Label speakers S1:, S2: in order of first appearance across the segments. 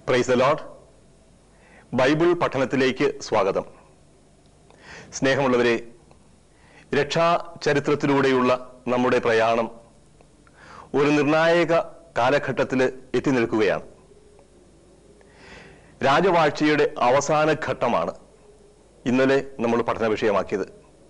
S1: price load Bible പഠനത്തിലേക്ക് സ്വാഗതം സ്നേഹമുള്ളവരെ രക്ഷാ ചരിത്രത്തിലൂടെയുള്ള നമ്മുടെ പ്രയാണം ഒരു നിർണായക കാലഘട്ടത്തിൽ എത്തി നിൽക്കുകയാണ് രാജവാഴ്ചയുടെ അവസാന ഘട്ടമാണ് ഇന്നലെ നമ്മൾ പഠന വിഷയമാക്കിയത്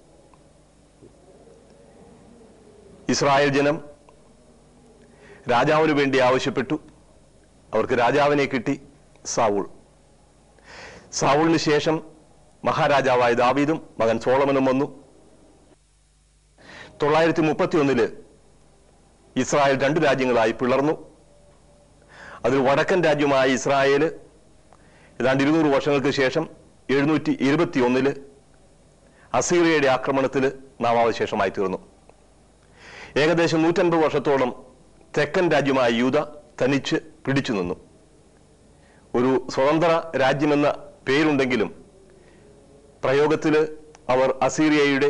S1: ഇസ്രായേൽ ജനം രാജാവിന് വേണ്ടി ആവശ്യപ്പെട്ടു അവർക്ക് രാജാവിനെ കിട്ടി സാവൂൾ സാവൂളിന് ശേഷം മഹാരാജാവായ ദാവീദും മകൻ സോളമനും വന്നു തൊള്ളായിരത്തി മുപ്പത്തി ഒന്നില് ഇസ്രായേൽ രണ്ട് രാജ്യങ്ങളായി പിളർന്നു അതിൽ വടക്കൻ രാജ്യമായ ഇസ്രായേൽ ഏതാണ്ട് ഇരുന്നൂറ് വർഷങ്ങൾക്ക് ശേഷം എഴുന്നൂറ്റി ഇരുപത്തി ഒന്നില് അസീറിയയുടെ ആക്രമണത്തിൽ നാമാവശേഷമായി തീർന്നു ഏകദേശം നൂറ്റൻപത് വർഷത്തോളം തെക്കൻ രാജ്യമായ യൂത തനിച്ച് പിടിച്ചു നിന്നു ഒരു സ്വതന്ത്ര രാജ്യമെന്ന പേരുണ്ടെങ്കിലും പ്രയോഗത്തിൽ അവർ അസീറിയയുടെ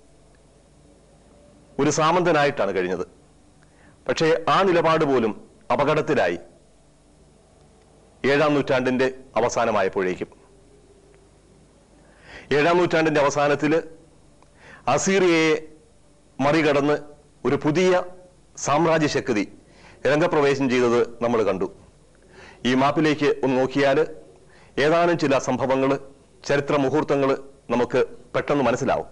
S1: ഒരു സാമന്തനായിട്ടാണ് കഴിഞ്ഞത് പക്ഷേ ആ നിലപാട് പോലും അപകടത്തിലായി ഏഴാം നൂറ്റാണ്ടിന്റെ അവസാനമായപ്പോഴേക്കും ഏഴാം നൂറ്റാണ്ടിന്റെ അവസാനത്തിൽ അസീറിയയെ മറികടന്ന് ഒരു പുതിയ സാമ്രാജ്യ ശക്തി രംഗപ്രവേശം ചെയ്തത് നമ്മൾ കണ്ടു ഈ മാപ്പിലേക്ക് ഒന്ന് നോക്കിയാൽ ഏതാനും ചില സംഭവങ്ങൾ ചരിത്ര മുഹൂർത്തങ്ങൾ നമുക്ക് പെട്ടെന്ന് മനസ്സിലാവും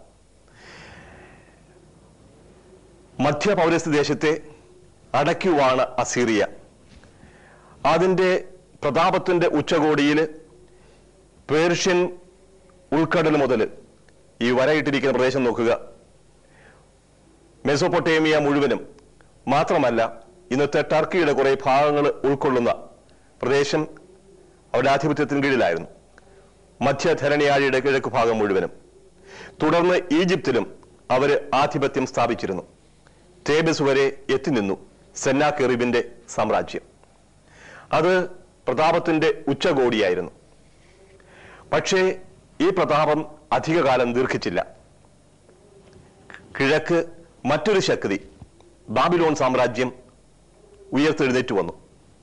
S1: മധ്യ പൗരസ്ത്യ ദേശത്തെ അടയ്ക്കുവാണ് അസീറിയ അതിന്റെ പ്രതാപത്തിന്റെ ഉച്ചകോടിയിൽ പേർഷ്യൻ ഉൾക്കടൽ മുതൽ ഈ വരയിട്ടിരിക്കുന്ന പ്രദേശം നോക്കുക മെസോപ്പൊട്ടേമിയ മുഴുവനും മാത്രമല്ല ഇന്നത്തെ ടർക്കിയുടെ കുറെ ഭാഗങ്ങൾ ഉൾക്കൊള്ളുന്ന പ്രദേശം അവരുടെ ആധിപത്യത്തിന് കീഴിലായിരുന്നു മധ്യധരണിയാഴിയുടെ കിഴക്ക് ഭാഗം മുഴുവനും തുടർന്ന് ഈജിപ്തിലും അവർ ആധിപത്യം സ്ഥാപിച്ചിരുന്നു തേബസ് വരെ എത്തിനിന്നു സെന്നാക്കെറിബിന്റെ സാമ്രാജ്യം അത് പ്രതാപത്തിന്റെ ഉച്ചകോടിയായിരുന്നു പക്ഷേ ഈ പ്രതാപം അധികകാലം ദീർഘിച്ചില്ല കിഴക്ക് മറ്റൊരു ശക്തി ബാബിലോൺ സാമ്രാജ്യം ഉയർത്തെഴുന്നേറ്റ് വന്നു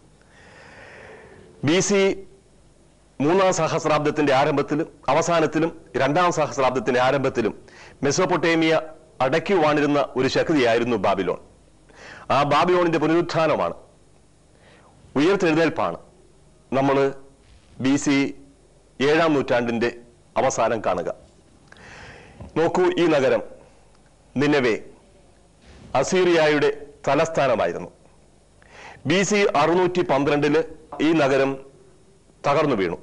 S1: ബി സി മൂന്നാം സഹസ്രാബ്ദത്തിന്റെ ആരംഭത്തിലും അവസാനത്തിലും രണ്ടാം സഹസ്രാബ്ദത്തിന്റെ ആരംഭത്തിലും മെസോപ്പൊട്ടേമിയ അടക്കി വാണിരുന്ന ഒരു ശക്തിയായിരുന്നു ബാബിലോൺ ആ ബാബിലോണിന്റെ പുനരുത്ഥാനമാണ് ഉയർത്തെഴുന്നേൽപ്പാണ് നമ്മൾ ബി സി ഏഴാം നൂറ്റാണ്ടിന്റെ അവസാനം കാണുക നോക്കൂ ഈ നഗരം നിന്നവേ അസീറിയയുടെ തലസ്ഥാനമായിരുന്നു ബി സി അറുന്നൂറ്റി പന്ത്രണ്ടില് ഈ നഗരം തകർന്നു വീണു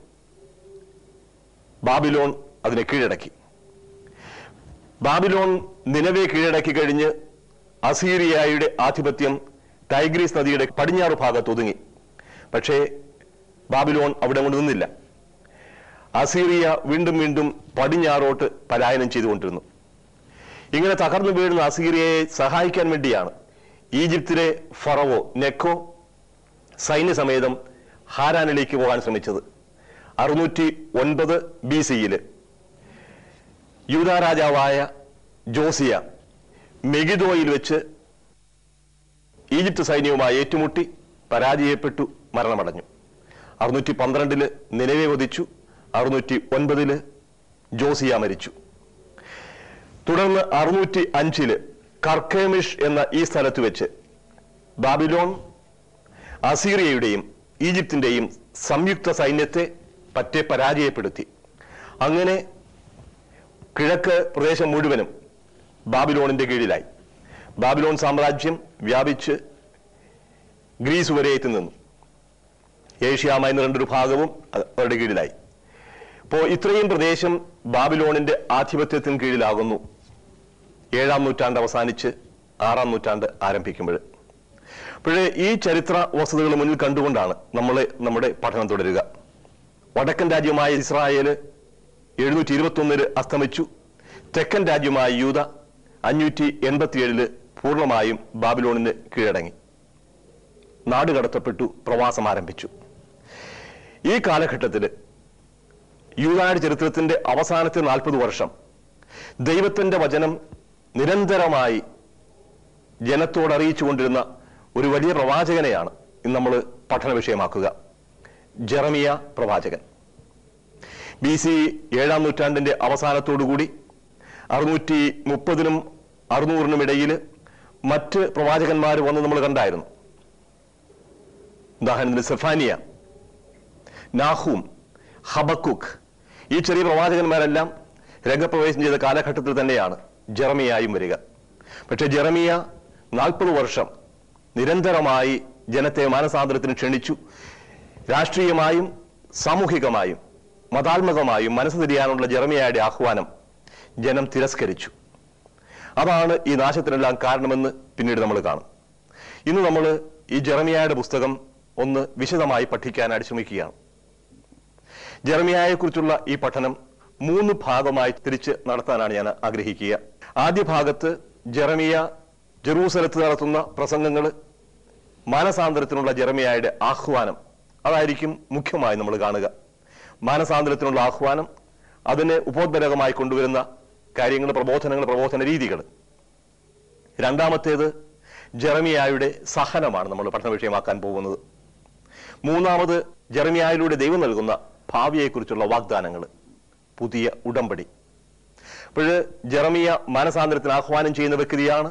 S1: ബാബിലോൺ അതിനെ കീഴടക്കി ബാബിലോൺ നിലവെ കീഴടക്കി കഴിഞ്ഞ് അസീറിയയുടെ ആധിപത്യം ടൈഗ്രീസ് നദിയുടെ പടിഞ്ഞാറ് ഭാഗത്ത് ഒതുങ്ങി പക്ഷേ ബാബിലോൺ അവിടെ കൊണ്ട് നിന്നില്ല അസീറിയ വീണ്ടും വീണ്ടും പടിഞ്ഞാറോട്ട് പലായനം ചെയ്തുകൊണ്ടിരുന്നു ഇങ്ങനെ തകർന്നു വീഴുന്ന അസീറിയയെ സഹായിക്കാൻ വേണ്ടിയാണ് ഈജിപ്തിലെ ഫറവോ നെക്കോ സൈന്യസമേതം ഹാരാനിലേക്ക് പോകാൻ ശ്രമിച്ചത് അറുന്നൂറ്റി ഒൻപത് ബി സിയില് യൂത രാജാവായ ജോസിയ മെഗിദോയിൽ വെച്ച് ഈജിപ്ത് സൈന്യവുമായി ഏറ്റുമുട്ടി പരാജയപ്പെട്ടു മരണമടഞ്ഞു അറുന്നൂറ്റി പന്ത്രണ്ടില് നിലവെ വധിച്ചു അറുന്നൂറ്റി ഒൻപതില് ജോസിയ മരിച്ചു തുടർന്ന് അറുന്നൂറ്റി അഞ്ചില് കർക്കേമിഷ് എന്ന ഈ സ്ഥലത്ത് വെച്ച് ബാബിലോൺ അസീറിയയുടെയും ഈജിപ്തിന്റെയും സംയുക്ത സൈന്യത്തെ പറ്റെ പരാജയപ്പെടുത്തി അങ്ങനെ കിഴക്ക് പ്രദേശം മുഴുവനും ബാബിലോണിന്റെ കീഴിലായി ബാബിലോൺ സാമ്രാജ്യം വ്യാപിച്ച് ഗ്രീസ് വരെ എത്തി നിന്നു ഏഷ്യ മൈനർ രണ്ടൊരു ഭാഗവും അവരുടെ കീഴിലായി അപ്പോൾ ഇത്രയും പ്രദേശം ബാബിലോണിന്റെ ആധിപത്യത്തിന് കീഴിലാകുന്നു ഏഴാം നൂറ്റാണ്ട് അവസാനിച്ച് ആറാം നൂറ്റാണ്ട് ആരംഭിക്കുമ്പോൾ അപ്പോഴേ ഈ ചരിത്ര വസ്തുതകൾ മുന്നിൽ കണ്ടുകൊണ്ടാണ് നമ്മൾ നമ്മുടെ പഠനം തുടരുക വടക്കൻ രാജ്യമായ ഇസ്രായേൽ എഴുന്നൂറ്റി ഇരുപത്തി ഒന്നില് അസ്തമിച്ചു തെക്കൻ രാജ്യമായ യൂത അഞ്ഞൂറ്റി എൺപത്തിയേഴില് പൂർണ്ണമായും ബാബിലോണിന് കീഴടങ്ങി നാട് കടത്തപ്പെട്ടു പ്രവാസം ആരംഭിച്ചു ഈ കാലഘട്ടത്തിൽ യൂതായുടെ ചരിത്രത്തിന്റെ അവസാനത്തെ നാൽപ്പത് വർഷം ദൈവത്തിന്റെ വചനം നിരന്തരമായി ജനത്തോട് അറിയിച്ചുകൊണ്ടിരുന്ന ഒരു വലിയ പ്രവാചകനെയാണ് ഇന്ന് നമ്മൾ പഠന വിഷയമാക്കുക ജെറമിയ പ്രവാചകൻ ബി സി ഏഴാം നൂറ്റാണ്ടിന്റെ അവസാനത്തോടുകൂടി അറുന്നൂറ്റി മുപ്പതിനും അറുന്നൂറിനും ഇടയിൽ മറ്റ് പ്രവാചകന്മാർ വന്ന് നമ്മൾ കണ്ടായിരുന്നു ഉദാഹരണത്തിന് സെഫാനിയ നാഹൂം ഹബക്കുക്ക് ഈ ചെറിയ പ്രവാചകന്മാരെല്ലാം രംഗപ്രവേശം ചെയ്ത കാലഘട്ടത്തിൽ തന്നെയാണ് ജെറമിയായും വരിക പക്ഷെ ജെറമിയ നാൽപ്പത് വർഷം നിരന്തരമായി ജനത്തെ മാനസാന്തരത്തിന് ക്ഷണിച്ചു രാഷ്ട്രീയമായും സാമൂഹികമായും മതാത്മകമായും മനസ്സ് തിരിയാനുള്ള ജെറമിയയുടെ ആഹ്വാനം ജനം തിരസ്കരിച്ചു അതാണ് ഈ നാശത്തിനെല്ലാം കാരണമെന്ന് പിന്നീട് നമ്മൾ കാണും ഇന്ന് നമ്മൾ ഈ ജെറമിയയുടെ പുസ്തകം ഒന്ന് വിശദമായി പഠിക്കാനായിട്ട് ശ്രമിക്കുകയാണ് ജെറമിയായെക്കുറിച്ചുള്ള ഈ പഠനം മൂന്ന് ഭാഗമായി തിരിച്ച് നടത്താനാണ് ഞാൻ ആഗ്രഹിക്കുക ആദ്യ ഭാഗത്ത് ജെറമിയ ജെറൂസലത്ത് നടത്തുന്ന പ്രസംഗങ്ങൾ മാനസാന്തരത്തിനുള്ള ജെറമിയായുടെ ആഹ്വാനം അതായിരിക്കും മുഖ്യമായി നമ്മൾ കാണുക മാനസാന്തരത്തിനുള്ള ആഹ്വാനം അതിന് ഉപോദ്ബലകമായി കൊണ്ടുവരുന്ന കാര്യങ്ങൾ പ്രബോധനങ്ങൾ പ്രബോധന രീതികൾ രണ്ടാമത്തേത് ജെറമിയായുടെ സഹനമാണ് നമ്മൾ പഠന വിഷയമാക്കാൻ പോകുന്നത് മൂന്നാമത് ജെറമിയായിലൂടെ ദൈവം നൽകുന്ന ഭാവിയെക്കുറിച്ചുള്ള വാഗ്ദാനങ്ങൾ പുതിയ ഉടമ്പടി അപ്പോൾ ജെറമിയ മാനസാന്തരത്തിന് ആഹ്വാനം ചെയ്യുന്ന വ്യക്തിയാണ്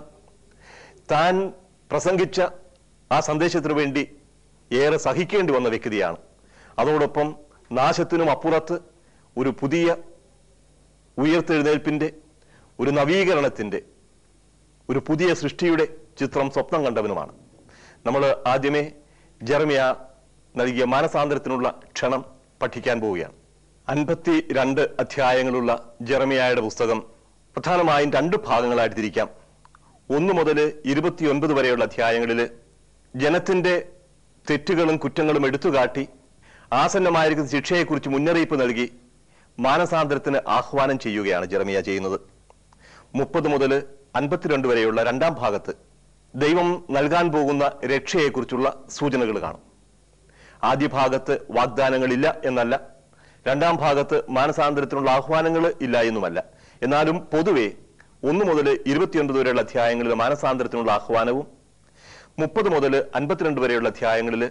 S1: താൻ പ്രസംഗിച്ച ആ സന്ദേശത്തിനു വേണ്ടി ഏറെ സഹിക്കേണ്ടി വന്ന വ്യക്തിയാണ് അതോടൊപ്പം നാശത്തിനും അപ്പുറത്ത് ഒരു പുതിയ ഉയർത്തെഴുന്നേൽപ്പിന്റെ ഒരു നവീകരണത്തിന്റെ ഒരു പുതിയ സൃഷ്ടിയുടെ ചിത്രം സ്വപ്നം കണ്ടവനുമാണ് നമ്മൾ ആദ്യമേ ജെറമിയ നൽകിയ മാനസാന്തരത്തിനുള്ള ക്ഷണം പഠിക്കാൻ പോവുകയാണ് അൻപത്തി രണ്ട് അധ്യായങ്ങളുള്ള ജെറമിയായുടെ പുസ്തകം പ്രധാനമായും രണ്ട് ഭാഗങ്ങളായിട്ട് തിരിക്കാം ഒന്ന് മുതൽ ഇരുപത്തിയൊൻപത് വരെയുള്ള അധ്യായങ്ങളിൽ ജനത്തിന്റെ തെറ്റുകളും കുറ്റങ്ങളും എടുത്തുകാട്ടി ആസന്നമായിരിക്കുന്ന ശിക്ഷയെക്കുറിച്ച് മുന്നറിയിപ്പ് നൽകി മാനസാന്തരത്തിന് ആഹ്വാനം ചെയ്യുകയാണ് ജെറമിയ ചെയ്യുന്നത് മുപ്പത് മുതൽ അൻപത്തിരണ്ട് വരെയുള്ള രണ്ടാം ഭാഗത്ത് ദൈവം നൽകാൻ പോകുന്ന രക്ഷയെക്കുറിച്ചുള്ള സൂചനകൾ കാണും ആദ്യ ഭാഗത്ത് വാഗ്ദാനങ്ങളില്ല എന്നല്ല രണ്ടാം ഭാഗത്ത് മാനസാന്തരത്തിനുള്ള ആഹ്വാനങ്ങൾ ഇല്ല എന്നുമല്ല എന്നാലും പൊതുവെ ഒന്ന് മുതൽ ഇരുപത്തിയൊൻപത് വരെയുള്ള അധ്യായങ്ങളിൽ മാനസാന്തരത്തിനുള്ള ആഹ്വാനവും മുപ്പത് മുതൽ അൻപത്തിരണ്ട് വരെയുള്ള അധ്യായങ്ങളിൽ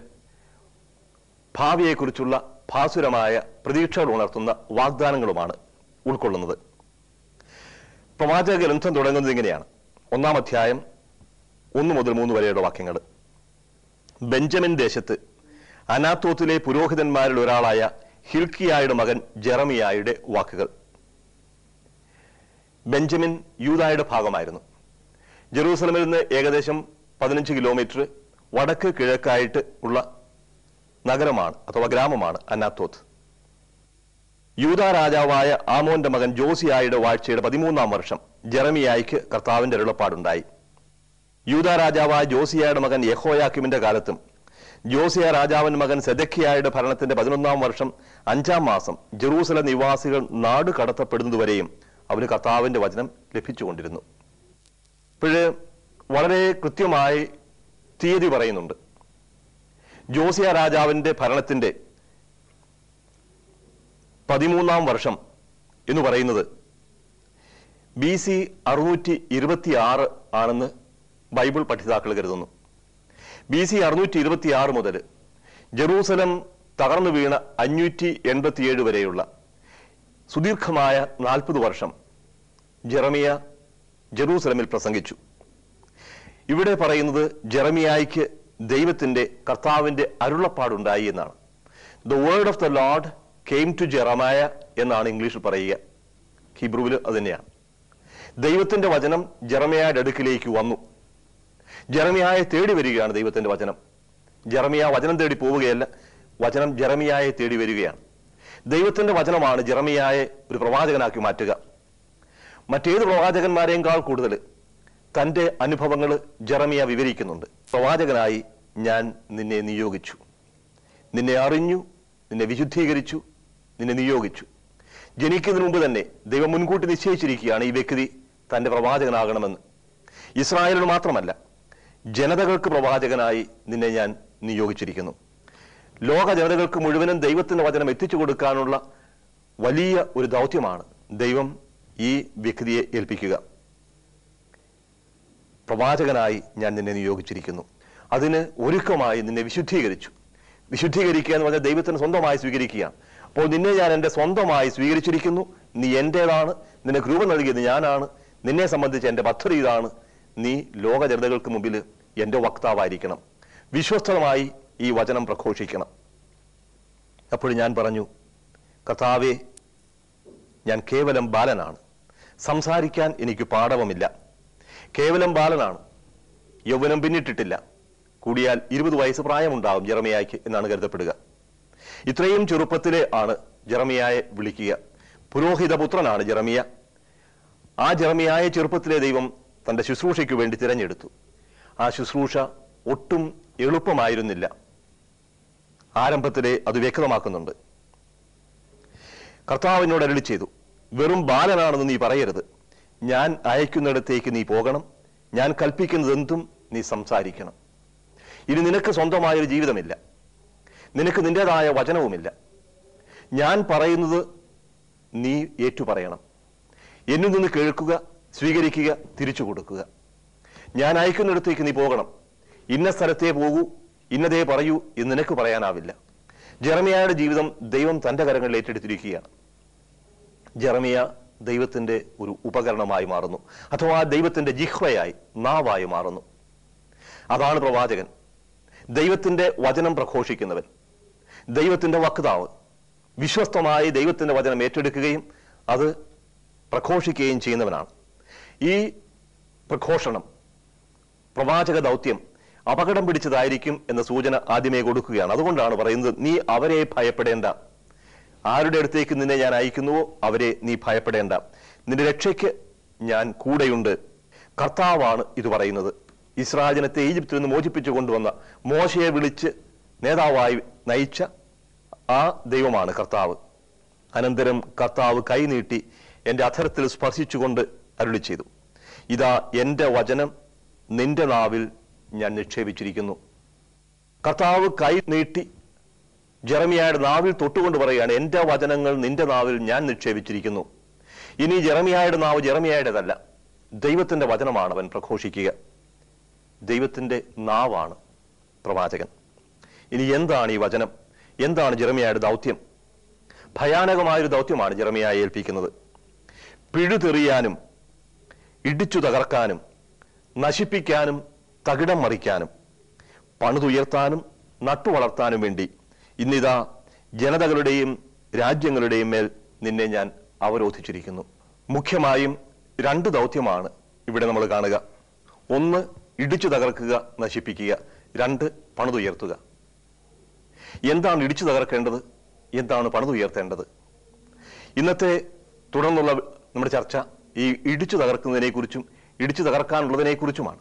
S1: ഭാവിയെക്കുറിച്ചുള്ള ഭാസുരമായ പ്രതീക്ഷകൾ ഉണർത്തുന്ന വാഗ്ദാനങ്ങളുമാണ് ഉൾക്കൊള്ളുന്നത് പ്രവാചക ഗ്രന്ഥം തുടങ്ങുന്നത് ഇങ്ങനെയാണ് ഒന്നാം അധ്യായം ഒന്ന് മുതൽ മൂന്ന് വരെയുള്ള വാക്യങ്ങൾ ബെഞ്ചമിൻ ദേശത്ത് അനാത്തോത്തിലെ പുരോഹിതന്മാരിൽ ഒരാളായ ഹിൽക്കിയായുടെ മകൻ ജെറമിയായുടെ വാക്കുകൾ ബെഞ്ചമിൻ യൂതായുടെ ഭാഗമായിരുന്നു ജെറൂസലമിൽ നിന്ന് ഏകദേശം പതിനഞ്ച് കിലോമീറ്റർ വടക്ക് കിഴക്കായിട്ട് ഉള്ള നഗരമാണ് അഥവാ ഗ്രാമമാണ് അനാത്തോത്ത് യൂത രാജാവായ ആമോന്റെ മകൻ ജോസിയായുടെ വാഴ്ചയുടെ പതിമൂന്നാം വർഷം ജെറമിയായിക്ക് കർത്താവിന്റെ അരുളപ്പാടുണ്ടായി യൂത രാജാവായ ജോസിയായുടെ മകൻ യഹോയാക്കിമിന്റെ കാലത്തും ജോസിയ രാജാവൻ മകൻ സെദക്കിയായുടെ ഭരണത്തിന്റെ പതിനൊന്നാം വർഷം അഞ്ചാം മാസം ജെറൂസല നിവാസികൾ നാട് കടത്തപ്പെടുന്നതുവരെയും അവന് കർത്താവിന്റെ വചനം ലഭിച്ചുകൊണ്ടിരുന്നു ഇപ്പോഴ് വളരെ കൃത്യമായി തീയതി പറയുന്നുണ്ട് ജോസിയ രാജാവിന്റെ ഭരണത്തിന്റെ പതിമൂന്നാം വർഷം എന്ന് പറയുന്നത് ബി സി അറുന്നൂറ്റി ഇരുപത്തി ആറ് ആണെന്ന് ബൈബിൾ പഠിതാക്കൾ കരുതുന്നു ബി സി അറുന്നൂറ്റി ഇരുപത്തി ആറ് മുതൽ ജെറൂസലം തകർന്നു വീണ അഞ്ഞൂറ്റി എൺപത്തിയേഴ് വരെയുള്ള സുദീർഘമായ നാൽപ്പത് വർഷം ജെറമിയ ജെറൂസലമിൽ പ്രസംഗിച്ചു ഇവിടെ പറയുന്നത് ജെറമിയായിക്ക് ദൈവത്തിന്റെ കർത്താവിന്റെ അരുളപ്പാടുണ്ടായി എന്നാണ് the word of the Lord came to Jeremiah എന്നാണ് ഇംഗ്ലീഷിൽ പറയുക ഹിബ്രുവിൽ അത് തന്നെയാണ് ദൈവത്തിന്റെ വചനം ജെറമയായുടെ അടുക്കിലേക്ക് വന്നു ജെറമിയായെ തേടി വരികയാണ് ദൈവത്തിന്റെ വചനം ജെറമിയ വചനം തേടി പോവുകയല്ല വചനം ജെറമിയായെ തേടി വരികയാണ് ദൈവത്തിന്റെ വചനമാണ് ജെറമിയായെ ഒരു പ്രവാചകനാക്കി മാറ്റുക മറ്റേത് പ്രവാചകന്മാരെക്കാൾ കൂടുതൽ തന്റെ അനുഭവങ്ങൾ ജെറമിയ വിവരിക്കുന്നുണ്ട് പ്രവാചകനായി ഞാൻ നിന്നെ നിയോഗിച്ചു നിന്നെ അറിഞ്ഞു നിന്നെ വിശുദ്ധീകരിച്ചു നിന്നെ നിയോഗിച്ചു ജനിക്കുന്നതിന് മുമ്പ് തന്നെ ദൈവം മുൻകൂട്ടി നിശ്ചയിച്ചിരിക്കുകയാണ് ഈ വ്യക്തി തന്റെ പ്രവാചകനാകണമെന്ന് ഇസ്രായേലിന് മാത്രമല്ല ജനതകൾക്ക് പ്രവാചകനായി നിന്നെ ഞാൻ നിയോഗിച്ചിരിക്കുന്നു ലോക ജനതകൾക്ക് മുഴുവനും ദൈവത്തിന്റെ വചനം എത്തിച്ചു കൊടുക്കാനുള്ള വലിയ ഒരു ദൗത്യമാണ് ദൈവം ഈ വ്യക്തിയെ ഏൽപ്പിക്കുക പ്രവാചകനായി ഞാൻ നിന്നെ നിയോഗിച്ചിരിക്കുന്നു അതിന് ഒരുക്കമായി നിന്നെ വിശുദ്ധീകരിച്ചു വിശുദ്ധീകരിക്കുക എന്ന് പറഞ്ഞാൽ ദൈവത്തിന് സ്വന്തമായി സ്വീകരിക്കുകയാണ് അപ്പോൾ നിന്നെ ഞാൻ എൻ്റെ സ്വന്തമായി സ്വീകരിച്ചിരിക്കുന്നു നീ എൻ്റേതാണ് നിനക്ക് രൂപം നൽകിയത് ഞാനാണ് നിന്നെ സംബന്ധിച്ച് എൻ്റെ പദ്ധതി ഇതാണ് നീ ലോക ജനതകൾക്ക് മുമ്പിൽ എൻ്റെ വക്താവായിരിക്കണം വിശ്വസ്തമായി ഈ വചനം പ്രഘോഷിക്കണം അപ്പോൾ ഞാൻ പറഞ്ഞു കർത്താവേ ഞാൻ കേവലം ബാലനാണ് സംസാരിക്കാൻ എനിക്ക് പാടവമില്ല കേവലം ബാലനാണ് യൗവനം പിന്നിട്ടിട്ടില്ല കൂടിയാൽ ഇരുപത് വയസ്സ് പ്രായമുണ്ടാവും ജെറമിയായ്ക്ക് എന്നാണ് കരുതപ്പെടുക ഇത്രയും ചെറുപ്പത്തിലെ ആണ് ജെറമിയായെ വിളിക്കുക പുരോഹിത പുത്രനാണ് ജെറമിയ ആ ജെറമിയായ ചെറുപ്പത്തിലെ ദൈവം തന്റെ ശുശ്രൂഷയ്ക്ക് വേണ്ടി തിരഞ്ഞെടുത്തു ആ ശുശ്രൂഷ ഒട്ടും എളുപ്പമായിരുന്നില്ല ആരംഭത്തിലെ അത് വ്യക്തമാക്കുന്നുണ്ട് കർത്താവിനോട് അരളി ചെയ്തു വെറും ബാലനാണെന്ന് നീ പറയരുത് ഞാൻ അയക്കുന്നിടത്തേക്ക് നീ പോകണം ഞാൻ കൽപ്പിക്കുന്നതെന്തും നീ സംസാരിക്കണം ഇനി നിനക്ക് സ്വന്തമായൊരു ജീവിതമില്ല നിനക്ക് നിന്റേതായ വചനവുമില്ല ഞാൻ പറയുന്നത് നീ ഏറ്റുപറയണം എന്നിൽ നിന്ന് കേൾക്കുക സ്വീകരിക്കുക തിരിച്ചു കൊടുക്കുക ഞാൻ അയക്കുന്നിടത്തേക്ക് നീ പോകണം ഇന്ന സ്ഥലത്തേ പോകൂ ഇന്നതേ പറയൂ എന്ന് നിനക്ക് പറയാനാവില്ല ജെറമിയായുടെ ജീവിതം ദൈവം തന്റെ കരങ്ങളിൽ ഏറ്റെടുത്തിരിക്കുകയാണ് ജെറമിയ ദൈവത്തിന്റെ ഒരു ഉപകരണമായി മാറുന്നു അഥവാ ദൈവത്തിന്റെ ജിഹ്വയായി നാവായി മാറുന്നു അതാണ് പ്രവാചകൻ ദൈവത്തിന്റെ വചനം പ്രഘോഷിക്കുന്നവൻ ദൈവത്തിന്റെ വക്താവ് വിശ്വസ്തമായി ദൈവത്തിന്റെ വചനം ഏറ്റെടുക്കുകയും അത് പ്രഘോഷിക്കുകയും ചെയ്യുന്നവനാണ് ഈ പ്രഘോഷണം പ്രവാചക ദൗത്യം അപകടം പിടിച്ചതായിരിക്കും എന്ന സൂചന ആദ്യമേ കൊടുക്കുകയാണ് അതുകൊണ്ടാണ് പറയുന്നത് നീ അവരെ ഭയപ്പെടേണ്ട ആരുടെ അടുത്തേക്ക് നിന്നെ ഞാൻ അയക്കുന്നുവോ അവരെ നീ ഭയപ്പെടേണ്ട നിന്റെ രക്ഷയ്ക്ക് ഞാൻ കൂടെയുണ്ട് കർത്താവാണ് ഇത് പറയുന്നത് ഇസ്രായേൽ ജനത്തെ ഈജിപ്തിൽ നിന്ന് മോചിപ്പിച്ചു കൊണ്ടുവന്ന മോശയെ വിളിച്ച് നേതാവായി നയിച്ച ആ ദൈവമാണ് കർത്താവ് അനന്തരം കർത്താവ് കൈനീട്ടി എന്റെ അധരത്തിൽ സ്പർശിച്ചുകൊണ്ട് അരുളി ചെയ്തു ഇതാ എന്റെ വചനം നിന്റെ നാവിൽ ഞാൻ നിക്ഷേപിച്ചിരിക്കുന്നു കർത്താവ് കൈ നീട്ടി ജെറമിയായുടെ നാവിൽ തൊട്ടുകൊണ്ട് പറയുകയാണ് എന്റെ വചനങ്ങൾ നിന്റെ നാവിൽ ഞാൻ നിക്ഷേപിച്ചിരിക്കുന്നു ഇനി ജെറമിയായുടെ നാവ് ജെറമിയായുടേതല്ല ദൈവത്തിന്റെ വചനമാണ് അവൻ പ്രഘോഷിക്കുക ദൈവത്തിന്റെ നാവാണ് പ്രവാചകൻ ഇനി എന്താണ് ഈ വചനം എന്താണ് ജെറമിയായുടെ ദൗത്യം ഭയാനകമായൊരു ദൗത്യമാണ് ജെറമിയായെ ഏൽപ്പിക്കുന്നത് പിഴുതെറിയാനും ഇടിച്ചു തകർക്കാനും നശിപ്പിക്കാനും തകിടം മറിക്കാനും പണിതുയർത്താനും നട്ടുവളർത്താനും വേണ്ടി ഇന്നിതാ ജനതകളുടെയും രാജ്യങ്ങളുടെയും മേൽ നിന്നെ ഞാൻ അവരോധിച്ചിരിക്കുന്നു മുഖ്യമായും രണ്ട് ദൗത്യമാണ് ഇവിടെ നമ്മൾ കാണുക ഒന്ന് ഇടിച്ചു തകർക്കുക നശിപ്പിക്കുക രണ്ട് പണിതുയർത്തുക എന്താണ് ഇടിച്ചു തകർക്കേണ്ടത് എന്താണ് പണിതുയർത്തേണ്ടത് ഇന്നത്തെ തുടർന്നുള്ള നമ്മുടെ ചർച്ച ഈ ഇടിച്ചു തകർക്കുന്നതിനെ കുറിച്ചും ഇടിച്ചു തകർക്കാനുള്ളതിനെ കുറിച്ചുമാണ്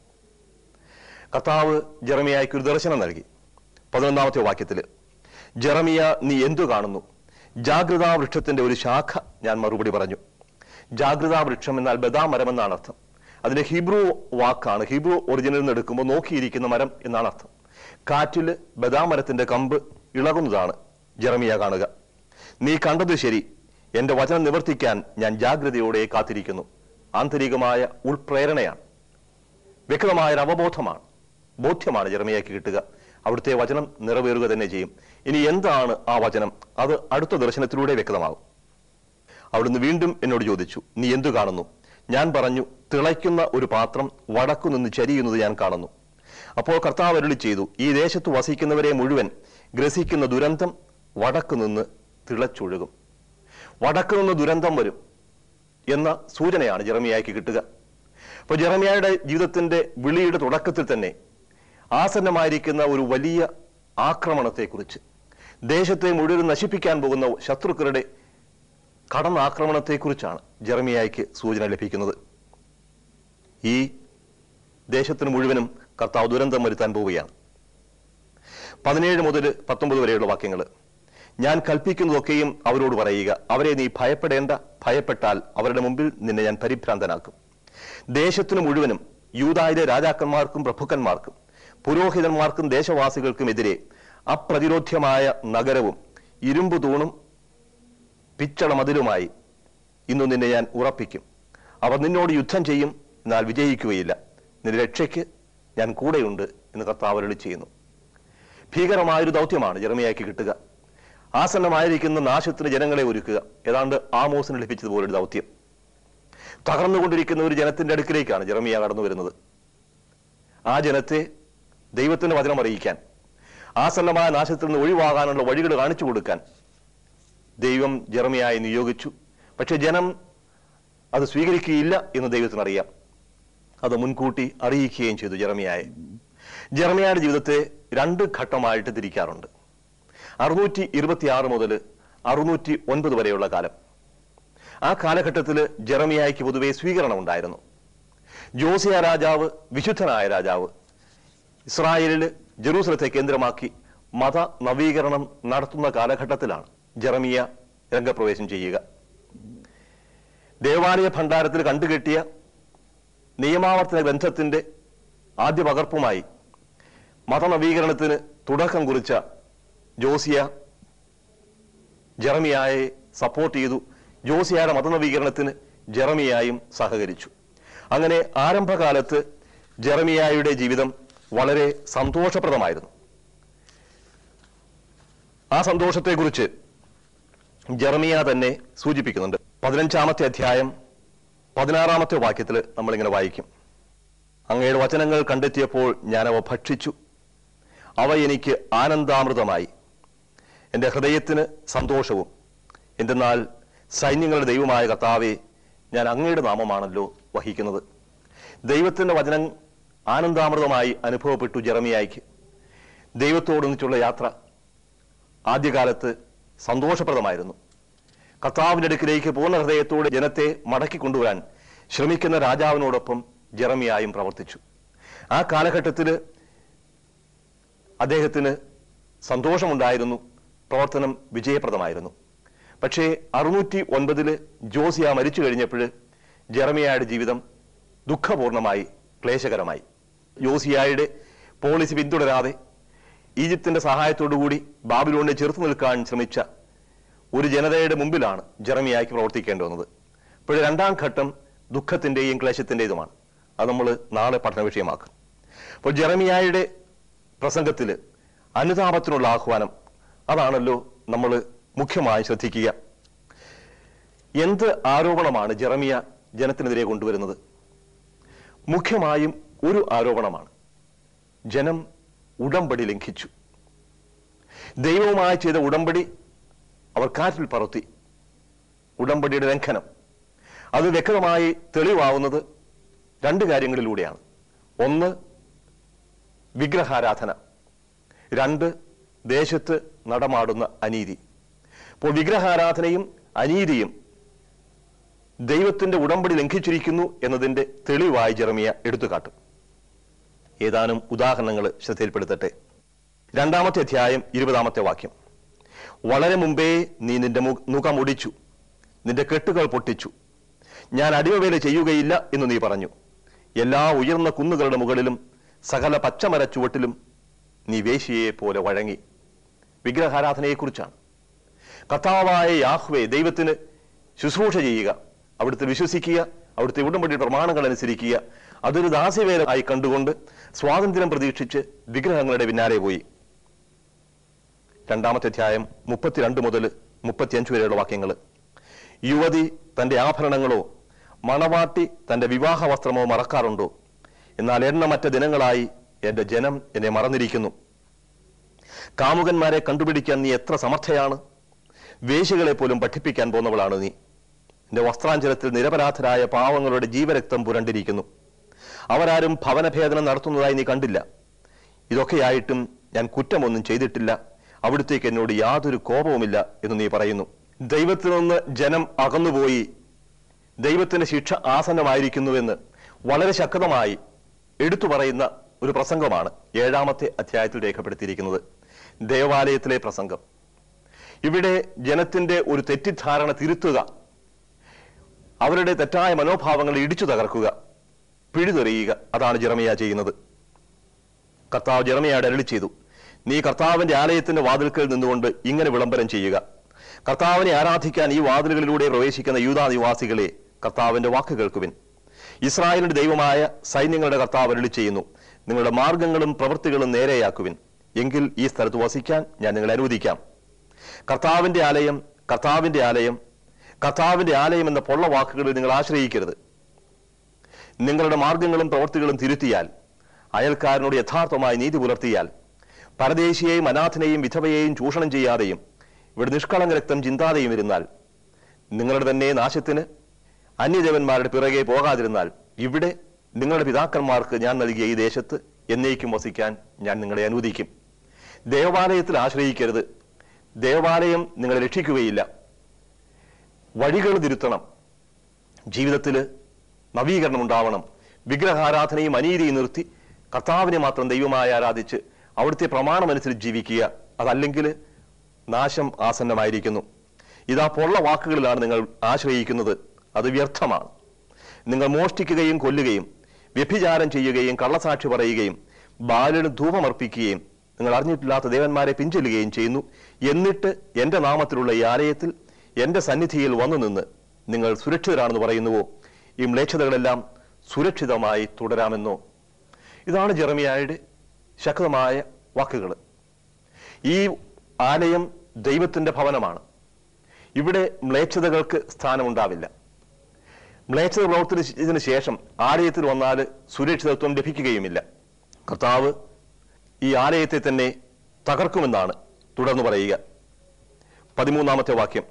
S1: കർത്താവ് ജെറമിയായ്ക്ക് ഒരു ദർശനം നൽകി പതിനൊന്നാമത്തെ വാക്യത്തിൽ ജെറമിയ നീ എന്തു കാണുന്നു ജാഗ്രതാ വൃക്ഷത്തിന്റെ ഒരു ശാഖ ഞാൻ മറുപടി പറഞ്ഞു ജാഗ്രതാ വൃക്ഷം എന്നാൽ ബദാമരം എന്നാണ് അർത്ഥം അതിന്റെ ഹീബ്രു വാക്കാണ് ഹീബ്രു ഒറിജിനൽ നിന്ന് എടുക്കുമ്പോൾ നോക്കിയിരിക്കുന്ന മരം എന്നാണ് അർത്ഥം കാറ്റില് ബദാമരത്തിന്റെ കമ്പ് ഇളകുന്നതാണ് ജെറമിയ കാണുക നീ കണ്ടത് ശരി എന്റെ വചനം നിവർത്തിക്കാൻ ഞാൻ ജാഗ്രതയോടെ കാത്തിരിക്കുന്നു ആന്തരികമായ ഉൾപ്രേരണയാണ് വ്യക്തമായ ഒരു അവബോധമാണ് ബോധ്യമാണ് ജെറമിയയ്ക്ക് കിട്ടുക അവിടുത്തെ വചനം നിറവേറുക തന്നെ ചെയ്യും ഇനി എന്താണ് ആ വചനം അത് അടുത്ത ദർശനത്തിലൂടെ വ്യക്തമാകും അവിടുന്ന് വീണ്ടും എന്നോട് ചോദിച്ചു നീ എന്തു കാണുന്നു ഞാൻ പറഞ്ഞു തിളയ്ക്കുന്ന ഒരു പാത്രം വടക്കു നിന്ന് ചരിയുന്നത് ഞാൻ കാണുന്നു അപ്പോൾ കർത്താവ് അരുളി ചെയ്തു ഈ ദേശത്ത് വസിക്കുന്നവരെ മുഴുവൻ ഗ്രസിക്കുന്ന ദുരന്തം വടക്കു നിന്ന് തിളച്ചൊഴുകും വടക്കു നിന്ന് ദുരന്തം വരും എന്ന സൂചനയാണ് ജെറമിയായ്ക്ക് കിട്ടുക അപ്പൊ ജെറമിയായുടെ ജീവിതത്തിന്റെ വിളിയുടെ തുടക്കത്തിൽ തന്നെ ആസന്നമായിരിക്കുന്ന ഒരു വലിയ ആക്രമണത്തെക്കുറിച്ച് ദേശത്തെ മുഴുവൻ നശിപ്പിക്കാൻ പോകുന്ന ശത്രുക്കളുടെ കടന്നാക്രമണത്തെക്കുറിച്ചാണ് ജെറമിയായ്ക്ക് സൂചന ലഭിക്കുന്നത് ഈ ദേശത്തിന് മുഴുവനും കർത്താവ് ദുരന്തം വരുത്താൻ പോവുകയാണ് പതിനേഴ് മുതൽ പത്തൊമ്പത് വരെയുള്ള വാക്യങ്ങൾ ഞാൻ കൽപ്പിക്കുന്നതൊക്കെയും അവരോട് പറയുക അവരെ നീ ഭയപ്പെടേണ്ട ഭയപ്പെട്ടാൽ അവരുടെ മുമ്പിൽ നിന്നെ ഞാൻ പരിഭ്രാന്തനാക്കും ദേശത്തിനു മുഴുവനും യൂതായിലെ രാജാക്കന്മാർക്കും പ്രഭുക്കന്മാർക്കും പുരോഹിതന്മാർക്കും ദേശവാസികൾക്കുമെതിരെ അപ്രതിരോധ്യമായ നഗരവും ഇരുമ്പു തൂണും പിച്ചള മതിലുമായി ഇന്നു നിന്നെ ഞാൻ ഉറപ്പിക്കും അവർ നിന്നോട് യുദ്ധം ചെയ്യും എന്നാൽ വിജയിക്കുകയില്ല നിന്റെ രക്ഷയ്ക്ക് ഞാൻ കൂടെയുണ്ട് എന്ന് കർത്താവ് അരുളി ചെയ്യുന്നു ഭീകരമായൊരു ദൗത്യമാണ് ജെറമിയായ്ക്ക് കിട്ടുക ആസന്നമായിരിക്കുന്ന നാശത്തിന് ജനങ്ങളെ ഒരുക്കുക ഏതാണ്ട് ആമോസിന് ലഭിച്ചതുപോലൊരു ദൗത്യം തകർന്നുകൊണ്ടിരിക്കുന്ന ഒരു ജനത്തിന്റെ അടുക്കിലേക്കാണ് ജെറമിയ കടന്നു വരുന്നത് ആ ജനത്തെ ദൈവത്തിന്റെ വചനം അറിയിക്കാൻ ആസന്നമായ നാശത്തിൽ നിന്ന് ഒഴിവാകാനുള്ള വഴികൾ കാണിച്ചു കൊടുക്കാൻ ദൈവം ജെറമിയായി നിയോഗിച്ചു പക്ഷെ ജനം അത് സ്വീകരിക്കുകയില്ല എന്ന് ദൈവത്തിനറിയാം അത് മുൻകൂട്ടി അറിയിക്കുകയും ചെയ്തു ജെറമിയായെ ജെറമിയായുടെ ജീവിതത്തെ രണ്ട് ഘട്ടമായിട്ട് തിരിക്കാറുണ്ട് അറുന്നൂറ്റി ഇരുപത്തിയാറ് മുതൽ അറുന്നൂറ്റി ഒൻപത് വരെയുള്ള കാലം ആ കാലഘട്ടത്തിൽ ജെറമിയായ്ക്ക് പൊതുവെ സ്വീകരണം ഉണ്ടായിരുന്നു ജോസിയ രാജാവ് വിശുദ്ധനായ രാജാവ് ഇസ്രായേലിൽ ജെറൂസലത്തെ കേന്ദ്രമാക്കി മത നവീകരണം നടത്തുന്ന കാലഘട്ടത്തിലാണ് ജെറമിയ രംഗപ്രവേശം ചെയ്യുക ദേവാലയ ഭണ്ഡാരത്തിൽ കണ്ടുകെട്ടിയ നിയമാവർത്തന ഗ്രന്ഥത്തിന്റെ ആദ്യ പകർപ്പുമായി മതനവീകരണത്തിന് തുടക്കം കുറിച്ച ജോസിയ ജെറമിയായെ സപ്പോർട്ട് ചെയ്തു ജോസിയായുടെ മതനവീകരണത്തിന് ജെറമിയായും സഹകരിച്ചു അങ്ങനെ ആരംഭകാലത്ത് ജെറമിയായുടെ ജീവിതം വളരെ സന്തോഷപ്രദമായിരുന്നു ആ സന്തോഷത്തെക്കുറിച്ച് ജെറമിയ തന്നെ സൂചിപ്പിക്കുന്നുണ്ട് പതിനഞ്ചാമത്തെ അധ്യായം പതിനാറാമത്തെ വാക്യത്തിൽ നമ്മളിങ്ങനെ വായിക്കും അങ്ങയുടെ വചനങ്ങൾ കണ്ടെത്തിയപ്പോൾ ഞാൻ അവ ഭക്ഷിച്ചു അവ എനിക്ക് ആനന്ദാമൃതമായി എൻ്റെ ഹൃദയത്തിന് സന്തോഷവും എന്തെന്നാൽ സൈന്യങ്ങളുടെ ദൈവമായ കർത്താവെ ഞാൻ അങ്ങയുടെ നാമമാണല്ലോ വഹിക്കുന്നത് ദൈവത്തിൻ്റെ വചനം ആനന്ദാമൃതമായി അനുഭവപ്പെട്ടു ജെറമിയായിക്ക് ദൈവത്തോടൊന്നിച്ചുള്ള യാത്ര ആദ്യകാലത്ത് സന്തോഷപ്രദമായിരുന്നു കർത്താവിന്റെ അടുക്കിലേക്ക് പൂർണ്ണ ഹൃദയത്തോടെ ജനത്തെ മടക്കി കൊണ്ടുവരാൻ ശ്രമിക്കുന്ന രാജാവിനോടൊപ്പം ജെറമിയായും പ്രവർത്തിച്ചു ആ കാലഘട്ടത്തിൽ അദ്ദേഹത്തിന് സന്തോഷമുണ്ടായിരുന്നു പ്രവർത്തനം വിജയപ്രദമായിരുന്നു പക്ഷേ അറുന്നൂറ്റി ഒൻപതില് ജോസിയ മരിച്ചു കഴിഞ്ഞപ്പോൾ ജെറമിയായുടെ ജീവിതം ദുഃഖപൂർണമായി ക്ലേശകരമായി ജോസിയായുടെ പോളിസി പിന്തുടരാതെ ഈജിപ്തിന്റെ സഹായത്തോടുകൂടി ബാബിലോണിനെ ചെറുത്തു നിൽക്കാൻ ശ്രമിച്ച ഒരു ജനതയുടെ മുമ്പിലാണ് ജെറമിയായ്ക്ക് പ്രവർത്തിക്കേണ്ടി വന്നത് ഇപ്പോൾ രണ്ടാം ഘട്ടം ദുഃഖത്തിന്റെയും ക്ലേശത്തിന്റേതുമാണ് അത് നമ്മൾ നാളെ പഠന വിഷയമാക്കും അപ്പോൾ ജെറമിയായുടെ പ്രസംഗത്തിൽ അനുതാപത്തിനുള്ള ആഹ്വാനം അതാണല്ലോ നമ്മൾ മുഖ്യമായി ശ്രദ്ധിക്കുക എന്ത് ആരോപണമാണ് ജെറമിയ ജനത്തിനെതിരെ കൊണ്ടുവരുന്നത് മുഖ്യമായും ഒരു ആരോപണമാണ് ജനം ഉടമ്പടി ലംഘിച്ചു ദൈവവുമായി ചെയ്ത ഉടമ്പടി അവർ കാറ്റിൽ പറത്തി ഉടമ്പടിയുടെ ലംഘനം അത് വ്യക്തമായി തെളിവാവുന്നത് രണ്ട് കാര്യങ്ങളിലൂടെയാണ് ഒന്ന് വിഗ്രഹാരാധന രണ്ട് ദേശത്ത് നടമാടുന്ന അനീതി അപ്പോൾ വിഗ്രഹാരാധനയും അനീതിയും ദൈവത്തിന്റെ ഉടമ്പടി ലംഘിച്ചിരിക്കുന്നു എന്നതിന്റെ തെളിവായി ജെറമിയ എടുത്തുകാട്ടും ഏതാനും ഉദാഹരണങ്ങൾ ശ്രദ്ധയിൽപ്പെടുത്തട്ടെ രണ്ടാമത്തെ അധ്യായം ഇരുപതാമത്തെ വാക്യം വളരെ മുമ്പേ നീ നിന്റെ മു- മുഖമൊടിച്ചു നിന്റെ കെട്ടുകൾ പൊട്ടിച്ചു ഞാൻ അടിമവേല ചെയ്യുകയില്ല എന്ന് നീ പറഞ്ഞു എല്ലാ ഉയർന്ന കുന്നുകളുടെ മുകളിലും സകല പച്ചമര ചുവട്ടിലും നീ വേശിയെ പോലെ വഴങ്ങി വിഗ്രഹാരാധനയെക്കുറിച്ചാണ് കർത്താവായ യാഹ്വേ ദൈവത്തിന് ശുശ്രൂഷ ചെയ്യുക അവിടുത്തെ വിശ്വസിക്കുക അവിടുത്തെ ഉടമ്പടി പ്രമാണങ്ങൾ അനുസരിക്കുക അതൊരു ദാസ്യവേല ആയി കണ്ടുകൊണ്ട് സ്വാതന്ത്ര്യം പ്രതീക്ഷിച്ച് വിഗ്രഹങ്ങളുടെ പിന്നാലെ പോയി രണ്ടാമത്തെ അധ്യായം മുപ്പത്തിരണ്ട് മുതൽ മുപ്പത്തിയഞ്ച് വരെയുള്ള വാക്യങ്ങൾ യുവതി തന്റെ ആഭരണങ്ങളോ മണവാട്ടി തന്റെ വിവാഹ വസ്ത്രമോ മറക്കാറുണ്ടോ എന്നാൽ എണ്ണമറ്റ ദിനങ്ങളായി എന്റെ ജനം എന്നെ മറന്നിരിക്കുന്നു കാമുകന്മാരെ കണ്ടുപിടിക്കാൻ നീ എത്ര സമർത്ഥയാണ് വേശികളെ പോലും പഠിപ്പിക്കാൻ പോന്നവളാണ് നീ നിന്റെ വസ്ത്രാഞ്ചലത്തിൽ നിരപരാധരായ പാവങ്ങളുടെ ജീവരക്തം പുരണ്ടിരിക്കുന്നു അവരാരും ഭവനഭേദനം നടത്തുന്നതായി നീ കണ്ടില്ല ഇതൊക്കെയായിട്ടും ഞാൻ കുറ്റമൊന്നും ചെയ്തിട്ടില്ല അവിടുത്തേക്ക് എന്നോട് യാതൊരു കോപവുമില്ല എന്ന് നീ പറയുന്നു ദൈവത്തിൽ നിന്ന് ജനം അകന്നുപോയി ദൈവത്തിന്റെ ശിക്ഷ ആസന്നമായിരിക്കുന്നുവെന്ന് വളരെ ശക്തമായി എടുത്തു പറയുന്ന ഒരു പ്രസംഗമാണ് ഏഴാമത്തെ അധ്യായത്തിൽ രേഖപ്പെടുത്തിയിരിക്കുന്നത് ദേവാലയത്തിലെ പ്രസംഗം ഇവിടെ ജനത്തിന്റെ ഒരു തെറ്റിദ്ധാരണ തിരുത്തുക അവരുടെ തെറ്റായ മനോഭാവങ്ങൾ ഇടിച്ചു തകർക്കുക പിഴുതെറിയുക അതാണ് ജെറമിയ ചെയ്യുന്നത് കർത്താവ് ജെറമിയാട് അരളി ചെയ്തു നീ കർത്താവിന്റെ ആലയത്തിന്റെ വാതിൽക്കൽ നിന്നുകൊണ്ട് ഇങ്ങനെ വിളംബരം ചെയ്യുക കർത്താവിനെ ആരാധിക്കാൻ ഈ വാതിലുകളിലൂടെ പ്രവേശിക്കുന്ന യൂതാ നിവാസികളെ കർത്താവിന്റെ വാക്ക് കേൾക്കുവിൻ ഇസ്രായേലിന്റെ ദൈവമായ സൈന്യങ്ങളുടെ കർത്താവ് അരളി ചെയ്യുന്നു നിങ്ങളുടെ മാർഗങ്ങളും പ്രവൃത്തികളും നേരെയാക്കുവിൻ എങ്കിൽ ഈ സ്ഥലത്ത് വസിക്കാൻ ഞാൻ നിങ്ങളെ അനുവദിക്കാം കർത്താവിന്റെ ആലയം കർത്താവിന്റെ ആലയം കർത്താവിന്റെ ആലയം എന്ന പൊള്ള വാക്കുകളിൽ നിങ്ങൾ ആശ്രയിക്കരുത് നിങ്ങളുടെ മാർഗങ്ങളും പ്രവൃത്തികളും തിരുത്തിയാൽ അയൽക്കാരനോട് യഥാർത്ഥമായി നീതി പുലർത്തിയാൽ പരദേശിയെയും അനാഥനെയും വിധവയെയും ചൂഷണം ചെയ്യാതെയും ഇവിടെ നിഷ്കളങ്ക രക്തം ചിന്താതെയും ഇരുന്നാൽ നിങ്ങളുടെ തന്നെ നാശത്തിന് അന്യദേവന്മാരുടെ പിറകെ പോകാതിരുന്നാൽ ഇവിടെ നിങ്ങളുടെ പിതാക്കന്മാർക്ക് ഞാൻ നൽകിയ ഈ ദേശത്ത് എന്നേക്കും വസിക്കാൻ ഞാൻ നിങ്ങളെ അനുവദിക്കും ദേവാലയത്തിൽ ആശ്രയിക്കരുത് ദേവാലയം നിങ്ങളെ രക്ഷിക്കുകയില്ല വഴികൾ തിരുത്തണം ജീവിതത്തിൽ നവീകരണം ഉണ്ടാവണം വിഗ്രഹാരാധനയും അനീതിയും നിർത്തി കർത്താവിനെ മാത്രം ദൈവമായി ആരാധിച്ച് അവിടുത്തെ പ്രമാണമനുസരിച്ച് ജീവിക്കുക അതല്ലെങ്കിൽ നാശം ആസന്നമായിരിക്കുന്നു ഇതാ പൊള്ള വാക്കുകളിലാണ് നിങ്ങൾ ആശ്രയിക്കുന്നത് അത് വ്യർത്ഥമാണ് നിങ്ങൾ മോഷ്ടിക്കുകയും കൊല്ലുകയും വ്യഭിചാരം ചെയ്യുകയും കള്ളസാക്ഷി പറയുകയും ബാലിന് ധൂപമർപ്പിക്കുകയും നിങ്ങൾ അറിഞ്ഞിട്ടില്ലാത്ത ദേവന്മാരെ പിഞ്ചൊല്ലുകയും ചെയ്യുന്നു എന്നിട്ട് എന്റെ നാമത്തിലുള്ള ഈ ആലയത്തിൽ എന്റെ സന്നിധിയിൽ വന്നു നിന്ന് നിങ്ങൾ സുരക്ഷിതരാണെന്ന് പറയുന്നുവോ ഈ മ്ലേച്ഛതകളെല്ലാം സുരക്ഷിതമായി തുടരാമെന്നോ ഇതാണ് ജെറമിയായുടെ ശക്തമായ വാക്കുകൾ ഈ ആലയം ദൈവത്തിന്റെ ഭവനമാണ് ഇവിടെ മ്ലേച്ഛതകൾക്ക് സ്ഥാനമുണ്ടാവില്ല മ്ലേച്ഛത പ്രവർത്തിച്ചതിന് ശേഷം ആലയത്തിൽ വന്നാൽ സുരക്ഷിതത്വം ലഭിക്കുകയുമില്ല കർത്താവ് ഈ ആലയത്തെ തന്നെ തകർക്കുമെന്നാണ് തുടർന്ന് പറയുക പതിമൂന്നാമത്തെ വാക്യം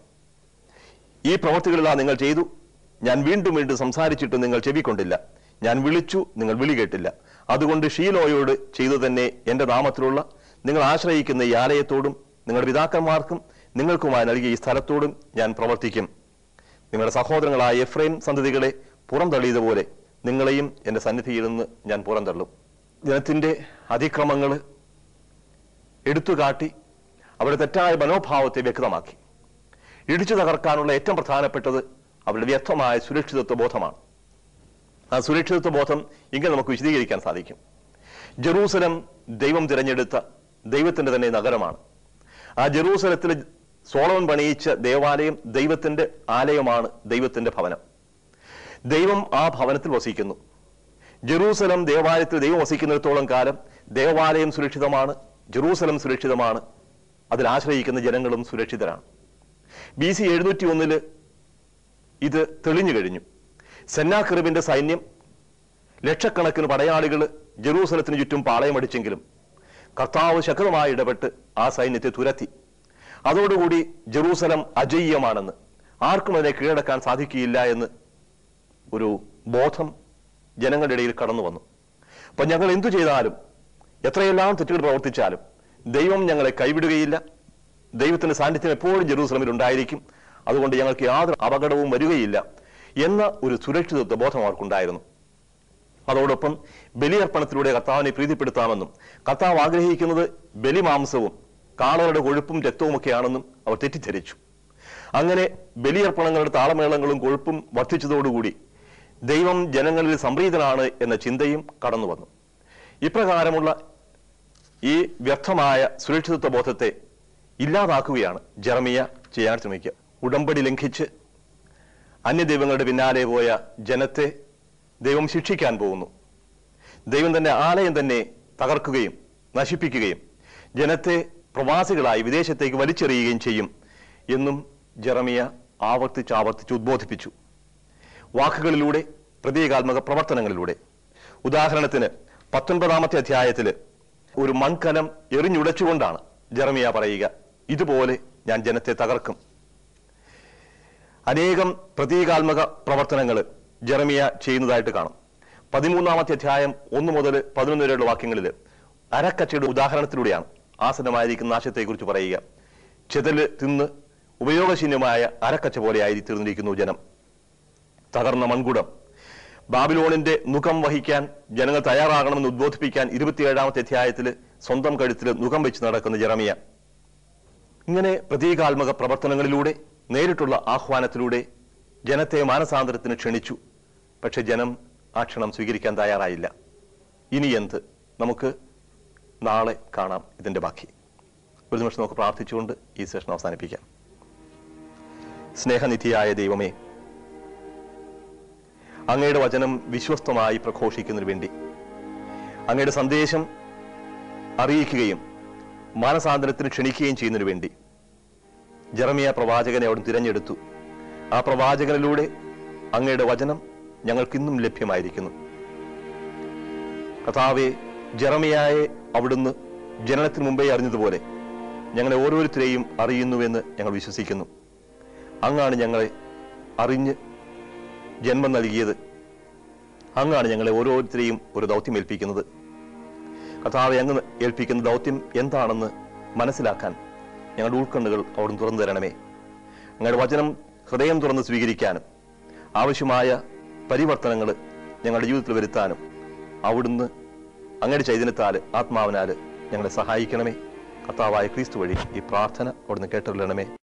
S1: ഈ പ്രവർത്തികളെല്ലാം നിങ്ങൾ ചെയ്തു ഞാൻ വീണ്ടും വീണ്ടും സംസാരിച്ചിട്ട് നിങ്ങൾ ചെവിക്കൊണ്ടില്ല ഞാൻ വിളിച്ചു നിങ്ങൾ വിളി കേട്ടില്ല അതുകൊണ്ട് ഷീലോയോട് ചെയ്തു തന്നെ എന്റെ നാമത്തിലുള്ള നിങ്ങൾ ആശ്രയിക്കുന്ന ഈ ആലയത്തോടും നിങ്ങളുടെ പിതാക്കന്മാർക്കും നിങ്ങൾക്കുമായി നൽകിയ ഈ സ്ഥലത്തോടും ഞാൻ പ്രവർത്തിക്കും നിങ്ങളുടെ സഹോദരങ്ങളായ എഫ്രൈം സന്തതികളെ പുറന്തള്ളിയതുപോലെ നിങ്ങളെയും എന്റെ സന്നിധിയിൽ നിന്ന് ഞാൻ പുറന്തള്ളും ജനത്തിന്റെ അതിക്രമങ്ങൾ എടുത്തുകാട്ടി അവരുടെ തെറ്റായ മനോഭാവത്തെ വ്യക്തമാക്കി ഇടിച്ചു തകർക്കാനുള്ള ഏറ്റവും പ്രധാനപ്പെട്ടത് അവരുടെ വ്യക്തമായ സുരക്ഷിതത്വ ബോധമാണ് ആ സുരക്ഷിതത്വ ബോധം ഇങ്ങനെ നമുക്ക് വിശദീകരിക്കാൻ സാധിക്കും ജെറൂസലം ദൈവം തിരഞ്ഞെടുത്ത ദൈവത്തിന്റെ തന്നെ നഗരമാണ് ആ ജെറൂസലത്തിൽ സോളമൻ പണിയിച്ച ദേവാലയം ദൈവത്തിന്റെ ആലയമാണ് ദൈവത്തിന്റെ ഭവനം ദൈവം ആ ഭവനത്തിൽ വസിക്കുന്നു ജെറൂസലം ദേവാലയത്തിൽ ദൈവം വസിക്കുന്നിടത്തോളം കാലം ദേവാലയം സുരക്ഷിതമാണ് ജെറൂസലം സുരക്ഷിതമാണ് അതിൽ ആശ്രയിക്കുന്ന ജനങ്ങളും സുരക്ഷിതരാണ് ബി സി എഴുന്നൂറ്റി ഒന്നില് ഇത് തെളിഞ്ഞു കഴിഞ്ഞു സെന്നാക്രിബിന്റെ സൈന്യം ലക്ഷക്കണക്കിന് പടയാളികൾ ജെറൂസലത്തിന് ചുറ്റും പാളയമടിച്ചെങ്കിലും കർത്താവ് ശക്തമായി ഇടപെട്ട് ആ സൈന്യത്തെ തുരത്തി അതോടുകൂടി ജെറൂസലം അജയ്യമാണെന്ന് ആർക്കും അതിനെ കീഴടക്കാൻ സാധിക്കുകയില്ല എന്ന് ഒരു ബോധം ജനങ്ങളുടെ ഇടയിൽ കടന്നു വന്നു അപ്പൊ ഞങ്ങൾ എന്തു ചെയ്താലും എത്രയെല്ലാം തെറ്റുകൾ പ്രവർത്തിച്ചാലും ദൈവം ഞങ്ങളെ കൈവിടുകയില്ല ദൈവത്തിന്റെ സാന്നിധ്യം എപ്പോഴും ജെറൂസലമിൽ ഉണ്ടായിരിക്കും അതുകൊണ്ട് ഞങ്ങൾക്ക് യാതൊരു അപകടവും വരികയില്ല എന്ന ഒരു സുരക്ഷിതത്വ ബോധം അവർക്കുണ്ടായിരുന്നു അതോടൊപ്പം ബലിയർപ്പണത്തിലൂടെ കർത്താവിനെ പ്രീതിപ്പെടുത്താമെന്നും കർത്താവ് ആഗ്രഹിക്കുന്നത് ബലിമാംസവും കാളകളുടെ കൊഴുപ്പും രക്തവുമൊക്കെയാണെന്നും അവർ തെറ്റിദ്ധരിച്ചു അങ്ങനെ ബലിയർപ്പണങ്ങളുടെ താളമേളങ്ങളും കൊഴുപ്പും വർദ്ധിച്ചതോടുകൂടി ദൈവം ജനങ്ങളിൽ സംപ്രീതനാണ് എന്ന ചിന്തയും കടന്നു വന്നു ഇപ്രകാരമുള്ള ഈ വ്യർത്ഥമായ സുരക്ഷിതത്വ ബോധത്തെ ഇല്ലാതാക്കുകയാണ് ജെറമിയ ചെയ്യാൻ ശ്രമിക്കുക ഉടമ്പടി ലംഘിച്ച് അന്യദൈവങ്ങളുടെ പിന്നാലെ പോയ ജനത്തെ ദൈവം ശിക്ഷിക്കാൻ പോകുന്നു ദൈവം തന്റെ ആലയം തന്നെ തകർക്കുകയും നശിപ്പിക്കുകയും ജനത്തെ പ്രവാസികളായി വിദേശത്തേക്ക് വലിച്ചെറിയുകയും ചെയ്യും എന്നും ജെറമിയ ആവർത്തിച്ച് ആവർത്തിച്ച് ഉദ്ബോധിപ്പിച്ചു വാക്കുകളിലൂടെ പ്രതീകാത്മക പ്രവർത്തനങ്ങളിലൂടെ ഉദാഹരണത്തിന് പത്തൊൻപതാമത്തെ അധ്യായത്തിൽ ഒരു മൺകലം എറിഞ്ഞുടച്ചുകൊണ്ടാണ് ജെറമിയ പറയുക ഇതുപോലെ ഞാൻ ജനത്തെ തകർക്കും അനേകം പ്രതീകാത്മക പ്രവർത്തനങ്ങൾ ജെറമിയ ചെയ്യുന്നതായിട്ട് കാണും പതിമൂന്നാമത്തെ അധ്യായം ഒന്ന് മുതൽ പതിനൊന്ന് വരെയുള്ള വാക്യങ്ങളിൽ അരക്കച്ചയുടെ ഉദാഹരണത്തിലൂടെയാണ് ആസന്നമായിരിക്കുന്ന നാശത്തെക്കുറിച്ച് പറയുക ചെതല് തിന്ന് ഉപയോഗശൂന്യമായ അരക്കച്ച പോലെയായി തീർന്നിരിക്കുന്നു ജനം തകർന്ന മൺകുടം ബാബിലോണിന്റെ മുഖം വഹിക്കാൻ ജനങ്ങൾ തയ്യാറാകണമെന്ന് ഉദ്ബോധിപ്പിക്കാൻ ഇരുപത്തിയേഴാമത്തെ അധ്യായത്തിൽ സ്വന്തം കഴുത്തിൽ മുഖം വെച്ച് നടക്കുന്ന ജെറമിയ ഇങ്ങനെ പ്രതീകാത്മക പ്രവർത്തനങ്ങളിലൂടെ നേരിട്ടുള്ള ആഹ്വാനത്തിലൂടെ ജനത്തെ മാനസാന്തരത്തിന് ക്ഷണിച്ചു പക്ഷെ ജനം ആ ക്ഷണം സ്വീകരിക്കാൻ തയ്യാറായില്ല ഇനി എന്ത് നമുക്ക് നാളെ കാണാം ഇതിന്റെ ബാക്കി ഒരു നിമിഷം നമുക്ക് പ്രാർത്ഥിച്ചുകൊണ്ട് ഈ സെഷൻ അവസാനിപ്പിക്കാം സ്നേഹനിധിയായ ദൈവമേ അങ്ങയുടെ വചനം വിശ്വസ്തമായി പ്രഘോഷിക്കുന്നതിന് വേണ്ടി അങ്ങയുടെ സന്ദേശം അറിയിക്കുകയും മാനസാന്തരത്തിന് ക്ഷണിക്കുകയും ചെയ്യുന്നതിനു വേണ്ടി ജെറമിയ പ്രവാചകനെ അവിടുന്ന് തിരഞ്ഞെടുത്തു ആ പ്രവാചകനിലൂടെ അങ്ങയുടെ വചനം ഞങ്ങൾക്കിന്നും ലഭ്യമായിരിക്കുന്നു കഥാവെ ജെറമിയായെ അവിടുന്ന് ജനനത്തിന് മുമ്പേ അറിഞ്ഞതുപോലെ ഞങ്ങളെ ഓരോരുത്തരെയും അറിയുന്നുവെന്ന് ഞങ്ങൾ വിശ്വസിക്കുന്നു അങ്ങാണ് ഞങ്ങളെ അറിഞ്ഞ് ജന്മം നൽകിയത് അങ്ങാണ് ഞങ്ങളെ ഓരോരുത്തരെയും ഒരു ദൗത്യം ഏൽപ്പിക്കുന്നത് കഥാവെ അങ്ങ് ഏൽപ്പിക്കുന്ന ദൗത്യം എന്താണെന്ന് മനസ്സിലാക്കാൻ ഞങ്ങളുടെ ഉൾക്കണ്ണുകൾ അവിടുന്ന് തുറന്നു തരണമേ ഞങ്ങളുടെ വചനം ഹൃദയം തുറന്ന് സ്വീകരിക്കാനും ആവശ്യമായ പരിവർത്തനങ്ങൾ ഞങ്ങളുടെ ജീവിതത്തിൽ വരുത്താനും അവിടുന്ന് അങ്ങയുടെ ചൈതന്യത്താൽ ആത്മാവിനാൽ ഞങ്ങളെ സഹായിക്കണമേ കർത്താവായ ക്രിസ്തു വഴി ഈ പ്രാർത്ഥന അവിടുന്ന് കേട്ടുകൊള്ളണമേ